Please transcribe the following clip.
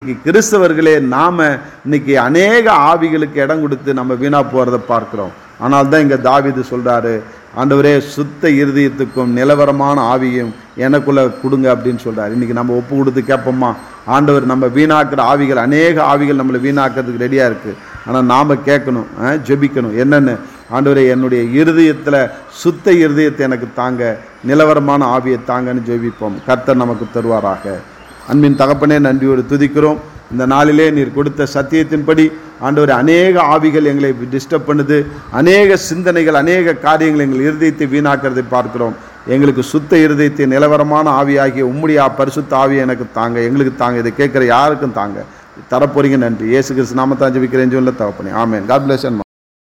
கிறிஸ்தவர்களே நாம இன்னைக்கு அநேக ஆவிகளுக்கு இடம் கொடுத்து நம்ம வீணா போறதை பார்க்கிறோம் ஆனால் தான் இங்க தாவீது சொல்றாரு ஆண்டவரே சுத்த இருதயத்துக்கும் நிலவரமான ஆவியும் எனக்குள்ள கொடுங்க அப்படின்னு சொல்றாரு இன்னைக்கு நம்ம ஒப்பு கொடுத்து கேட்போமா ஆண்டவர் நம்ம வீணாக்குற ஆவிகள் அநேக ஆவிகள் நம்மளை வீணாக்கிறதுக்கு ரெடியா இருக்கு ஆனா நாம கேட்கணும் ஆ, ஜெபிக்கணும் என்னன்னு ஆண்டவரே என்னுடைய இருதயத்துல சுத்த இருதயத்தை எனக்கு தாங்க நிலவரமான ஆவியை தாங்கன்னு ஜெபிப்போம் கர்த்தர் நமக்கு தருவாராக அன்பின் தகப்பனே நன்றியோடு துதிக்கிறோம் இந்த நாளிலே நீர் கொடுத்த சத்தியத்தின்படி ஆண்டவர் அநேக ஆவிகள் எங்களை டிஸ்டர்ப் பண்ணுது அநேக சிந்தனைகள் அநேக காரியங்கள் எங்கள் இருதயத்தை வீணாக்கிறதை பார்க்கிறோம் எங்களுக்கு சுத்த இருதயத்தை நிலவரமான ஆவியாகிய உம்முடைய பரிசுத்த ஆவியை எனக்கு தாங்க எங்களுக்கு தாங்க இதை கேட்குற யாருக்கும் தாங்க தரப்போறீங்க நன்றி இயேசு கிறிஸ்து நாமத்தான் ஜெபிக்கிறேன் சொல்ல தகப்பனே ஆமென் காட் பிளஸ்